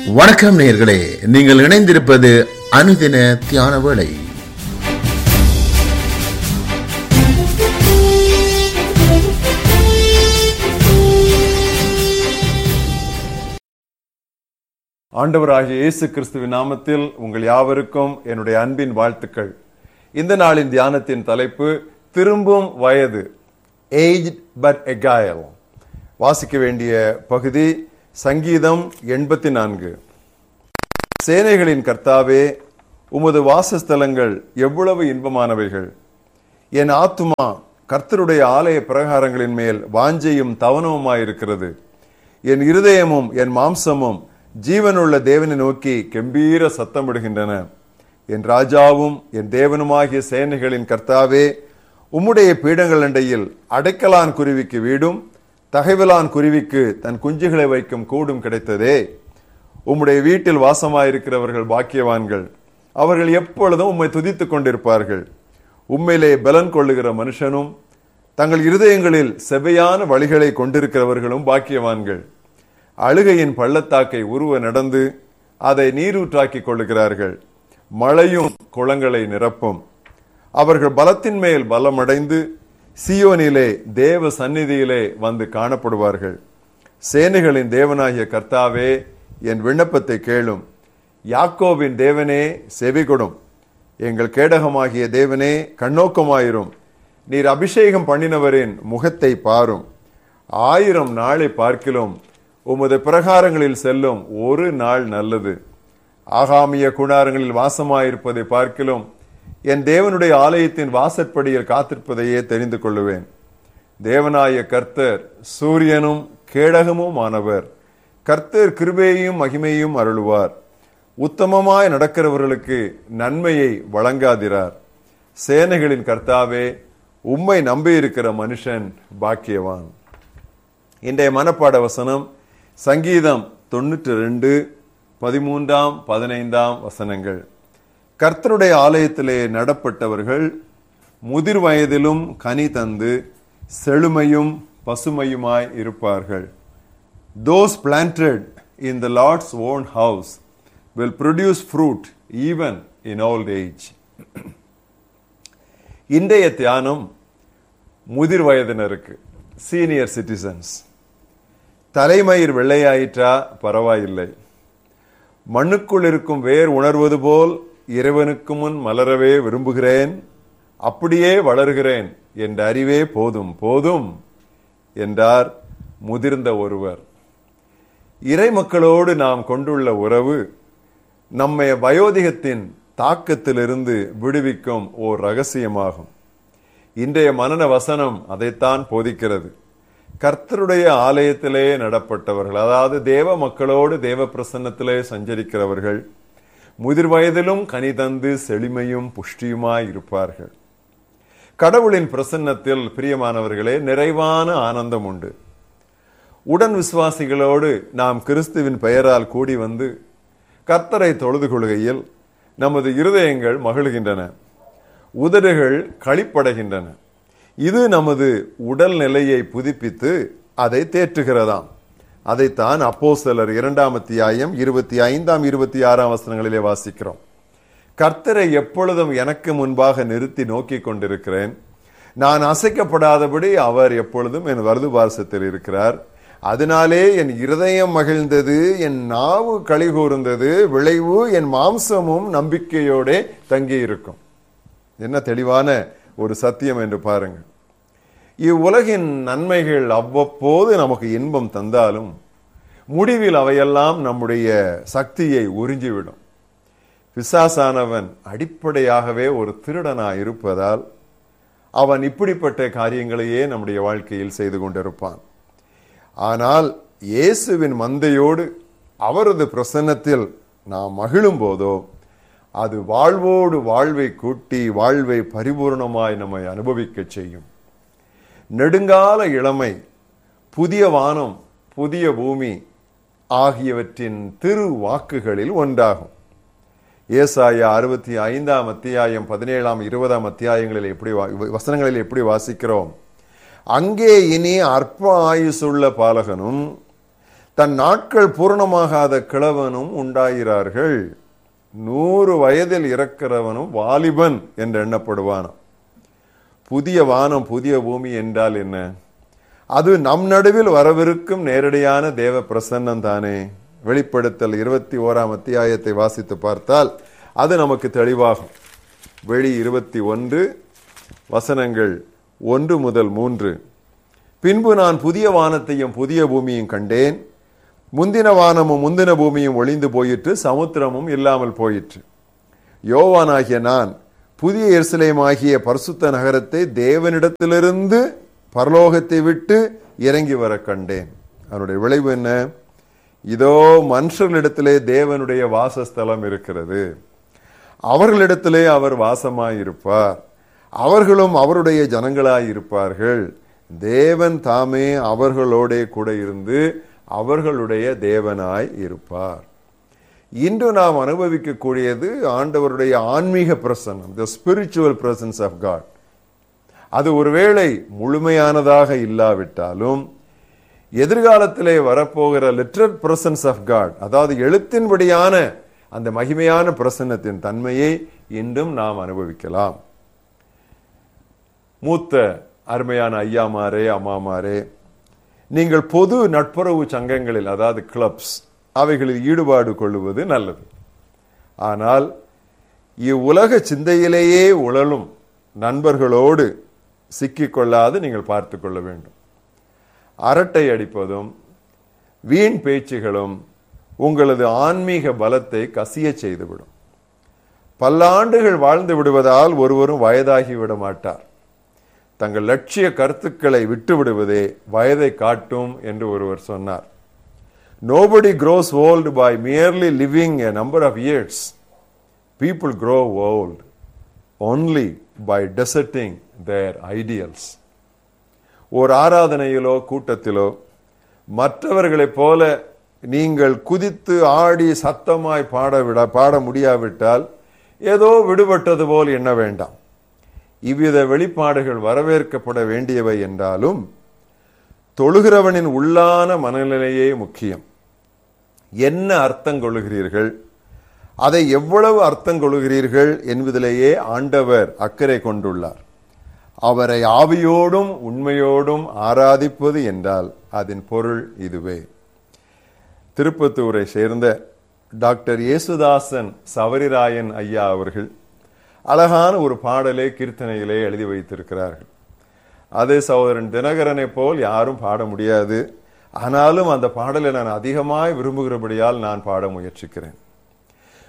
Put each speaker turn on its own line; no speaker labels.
வணக்கம் நேயர்களே நீங்கள் இணைந்திருப்பது அனுதின தியான வேளை
ஆண்டவராகிய இயேசு கிறிஸ்துவின் நாமத்தில் உங்கள் யாவருக்கும் என்னுடைய அன்பின் வாழ்த்துக்கள் இந்த நாளின் தியானத்தின் தலைப்பு திரும்பும் வயது ஏஜ் பட் எகாயல் வாசிக்க வேண்டிய பகுதி சங்கீதம் எண்பத்தி நான்கு சேனைகளின் கர்த்தாவே உமது வாசஸ்தலங்கள் எவ்வளவு இன்பமானவைகள் என் ஆத்துமா கர்த்தருடைய ஆலய பிரகாரங்களின் மேல் வாஞ்சையும் தவனவுமாயிருக்கிறது என் இருதயமும் என் மாம்சமும் ஜீவனுள்ள தேவனை நோக்கி கெம்பீர சத்தமிடுகின்றன என் ராஜாவும் என் தேவனுமாகிய சேனைகளின் கர்த்தாவே உம்முடைய பீடங்கள் அண்டையில் அடைக்கலான் குருவிக்கு வீடும் தகைவலான் குருவிக்கு தன் குஞ்சுகளை வைக்கும் கூடும் கிடைத்ததே உம்முடைய வீட்டில் வாசமாயிருக்கிறவர்கள் பாக்கியவான்கள் அவர்கள் எப்பொழுதும் உம்மை துதித்துக் கொண்டிருப்பார்கள் உம்மையிலே பலன் கொள்ளுகிற மனுஷனும் தங்கள் இருதயங்களில் செவையான வழிகளை கொண்டிருக்கிறவர்களும் பாக்கியவான்கள் அழுகையின் பள்ளத்தாக்கை உருவ நடந்து அதை நீரூற்றாக்கிக் கொள்ளுகிறார்கள் மழையும் குளங்களை நிரப்பும் அவர்கள் பலத்தின் மேல் பலமடைந்து சியோனிலே தேவ சந்நிதியிலே வந்து காணப்படுவார்கள் சேனைகளின் தேவனாகிய கர்த்தாவே என் விண்ணப்பத்தை கேளும் யாக்கோபின் தேவனே செவி கொடும் எங்கள் கேடகமாகிய தேவனே கண்ணோக்கமாயிரும் நீர் அபிஷேகம் பண்ணினவரின் முகத்தை பாரும் ஆயிரம் நாளை பார்க்கிலும் உமது பிரகாரங்களில் செல்லும் ஒரு நாள் நல்லது ஆகாமிய குணாரங்களில் வாசமாயிருப்பதை பார்க்கிலும் என் தேவனுடைய ஆலயத்தின் வாசற்படியில் காத்திருப்பதையே தெரிந்து கொள்ளுவேன் தேவனாய கர்த்தர் சூரியனும் கேடகமும் ஆனவர் கர்த்தர் கிருபையையும் மகிமையும் அருளுவார் உத்தமமாய் நடக்கிறவர்களுக்கு நன்மையை வழங்காதிரார் சேனைகளின் கர்த்தாவே உம்மை நம்பியிருக்கிற மனுஷன் பாக்கியவான் இன்றைய மனப்பாட வசனம் சங்கீதம் தொண்ணூற்றி ரெண்டு பதிமூன்றாம் பதினைந்தாம் வசனங்கள் கர்த்தருடைய ஆலயத்திலே நடப்பட்டவர்கள் முதிர் வயதிலும் கனி தந்து செழுமையும் பசுமையுமாய் இருப்பார்கள் those planted in the lord's own house will produce fruit even in old age. இன்றைய தியானம் முதிர் வயதினருக்கு சீனியர் சிட்டிசன்ஸ் தலைமயிர் வெள்ளையாயிற்றா பரவாயில்லை மண்ணுக்குள் இருக்கும் வேர் உணர்வது போல் இறைவனுக்கு முன் மலரவே விரும்புகிறேன் அப்படியே வளர்கிறேன் என்ற அறிவே போதும் போதும் என்றார் முதிர்ந்த ஒருவர் இறை மக்களோடு நாம் கொண்டுள்ள உறவு நம்மை வயோதிகத்தின் தாக்கத்திலிருந்து விடுவிக்கும் ஓர் ரகசியமாகும் இன்றைய மனன வசனம் அதைத்தான் போதிக்கிறது கர்த்தருடைய ஆலயத்திலே நடப்பட்டவர்கள் அதாவது தேவ மக்களோடு தேவ பிரசன்னத்திலே சஞ்சரிக்கிறவர்கள் முதிர் வயதிலும் கனி தந்து செழுமையும் புஷ்டியுமாய் இருப்பார்கள் கடவுளின் பிரசன்னத்தில் பிரியமானவர்களே நிறைவான ஆனந்தம் உண்டு உடன் விசுவாசிகளோடு நாம் கிறிஸ்துவின் பெயரால் கூடி வந்து கர்த்தரை தொழுது கொள்கையில் நமது இருதயங்கள் மகிழ்கின்றன உதடுகள் களிப்படைகின்றன இது நமது உடல் நிலையை புதுப்பித்து அதை தேற்றுகிறதாம் அதைத்தான் அப்போ சிலர் இரண்டாம் அத்தியாயம் இருபத்தி ஐந்தாம் இருபத்தி ஆறாம் வசனங்களிலே வாசிக்கிறோம் கர்த்தரை எப்பொழுதும் எனக்கு முன்பாக நிறுத்தி நோக்கி கொண்டிருக்கிறேன் நான் அசைக்கப்படாதபடி அவர் எப்பொழுதும் என் வலது பாரசத்தில் இருக்கிறார் அதனாலே என் இருதயம் மகிழ்ந்தது என் நாவு களி கூர்ந்தது விளைவு என் மாம்சமும் நம்பிக்கையோட தங்கி இருக்கும் என்ன தெளிவான ஒரு சத்தியம் என்று பாருங்கள் இவ்வுலகின் நன்மைகள் அவ்வப்போது நமக்கு இன்பம் தந்தாலும் முடிவில் அவையெல்லாம் நம்முடைய சக்தியை உறிஞ்சிவிடும் பிசாசானவன் அடிப்படையாகவே ஒரு திருடனா இருப்பதால் அவன் இப்படிப்பட்ட காரியங்களையே நம்முடைய வாழ்க்கையில் செய்து கொண்டிருப்பான் ஆனால் இயேசுவின் மந்தையோடு அவரது பிரசன்னத்தில் நாம் மகிழும் போதோ அது வாழ்வோடு வாழ்வை கூட்டி வாழ்வை பரிபூர்ணமாய் நம்மை அனுபவிக்க செய்யும் நெடுங்கால இளமை புதிய வானம் புதிய பூமி ஆகியவற்றின் திரு வாக்குகளில் ஒன்றாகும் ஏசாயா அறுபத்தி ஐந்தாம் அத்தியாயம் பதினேழாம் இருபதாம் அத்தியாயங்களில் எப்படி வசனங்களில் எப்படி வாசிக்கிறோம் அங்கே இனி அற்ப ஆயுசுள்ள பாலகனும் தன் நாட்கள் பூரணமாகாத கிழவனும் உண்டாகிறார்கள் நூறு வயதில் இறக்கிறவனும் வாலிபன் என்று எண்ணப்படுவானாம் புதிய வானம் புதிய பூமி என்றால் என்ன அது நம் நடுவில் வரவிருக்கும் நேரடியான தேவ பிரசன்னம் தானே வெளிப்படுத்தல் இருபத்தி ஓராம் அத்தியாயத்தை வாசித்து பார்த்தால் அது நமக்கு தெளிவாகும் வெளி இருபத்தி ஒன்று வசனங்கள் ஒன்று முதல் மூன்று பின்பு நான் புதிய வானத்தையும் புதிய பூமியும் கண்டேன் முந்தின வானமும் முந்தின பூமியும் ஒளிந்து போயிற்று சமுத்திரமும் இல்லாமல் போயிற்று யோவானாகிய நான் புதிய எருசலேம் ஆகிய பரிசுத்த நகரத்தை தேவனிடத்திலிருந்து பரலோகத்தை விட்டு இறங்கி வர கண்டேன் அதனுடைய விளைவு என்ன இதோ மனுஷர்களிடத்திலே தேவனுடைய வாசஸ்தலம் இருக்கிறது அவர்களிடத்திலே அவர் வாசமாயிருப்பார் அவர்களும் அவருடைய ஜனங்களாய் இருப்பார்கள் தேவன் தாமே அவர்களோடே கூட இருந்து அவர்களுடைய தேவனாய் இருப்பார் இன்று நாம் அனுபவிக்கக்கூடியது ஆண்டவருடைய ஆன்மீக பிரசன்னம் the spiritual presence of God அது ஒருவேளை முழுமையானதாக இல்லாவிட்டாலும் எதிர்காலத்திலே வரப்போகிற லிட்ரல் பிரசன்ஸ் ஆஃப் காட் அதாவது எழுத்தின்படியான அந்த மகிமையான பிரசன்னத்தின் தன்மையை இன்றும் நாம் அனுபவிக்கலாம் மூத்த அருமையான ஐயாமாரே அம்மாமாரே நீங்கள் பொது நட்புறவு சங்கங்களில் அதாவது கிளப்ஸ் அவைகளில் ஈடுபாடு கொள்ளுவது நல்லது ஆனால் இவ்வுலக சிந்தையிலேயே உழலும் நண்பர்களோடு சிக்கிக்கொள்ளாது நீங்கள் பார்த்து கொள்ள வேண்டும் அரட்டை அடிப்பதும் வீண் பேச்சுகளும் உங்களது ஆன்மீக பலத்தை கசிய செய்துவிடும் பல்லாண்டுகள் வாழ்ந்து விடுவதால் ஒருவரும் வயதாகி விட மாட்டார் தங்கள் லட்சிய கருத்துக்களை விட்டு விடுவதே வயதை காட்டும் என்று ஒருவர் சொன்னார் nobody grows old by merely living a number of years. People grow old only by deserting their ideals. ஒரு ஆராதனையிலோ கூட்டத்திலோ மற்றவர்களைப் போல நீங்கள் குதித்து ஆடி சத்தமாய் பாட விட பாட முடியாவிட்டால் ஏதோ விடுபட்டது போல் எண்ண வேண்டாம் இவ்வித வெளிப்பாடுகள் வரவேற்கப்பட வேண்டியவை என்றாலும் தொழுகிறவனின் உள்ளான மனநிலையே முக்கியம் என்ன அர்த்தம் கொள்ளுகிறீர்கள் அதை எவ்வளவு அர்த்தம் கொள்ளுகிறீர்கள் என்பதிலேயே ஆண்டவர் அக்கறை கொண்டுள்ளார் அவரை ஆவியோடும் உண்மையோடும் ஆராதிப்பது என்றால் அதன் பொருள் இதுவே திருப்பத்தூரை சேர்ந்த டாக்டர் இயேசுதாசன் சவரிராயன் ஐயா அவர்கள் அழகான ஒரு பாடலை கீர்த்தனையிலே எழுதி வைத்திருக்கிறார்கள் அது சகோதரன் தினகரனை போல் யாரும் பாட முடியாது ஆனாலும் அந்த பாடலை நான் அதிகமாய் விரும்புகிறபடியால் நான் பாட முயற்சிக்கிறேன்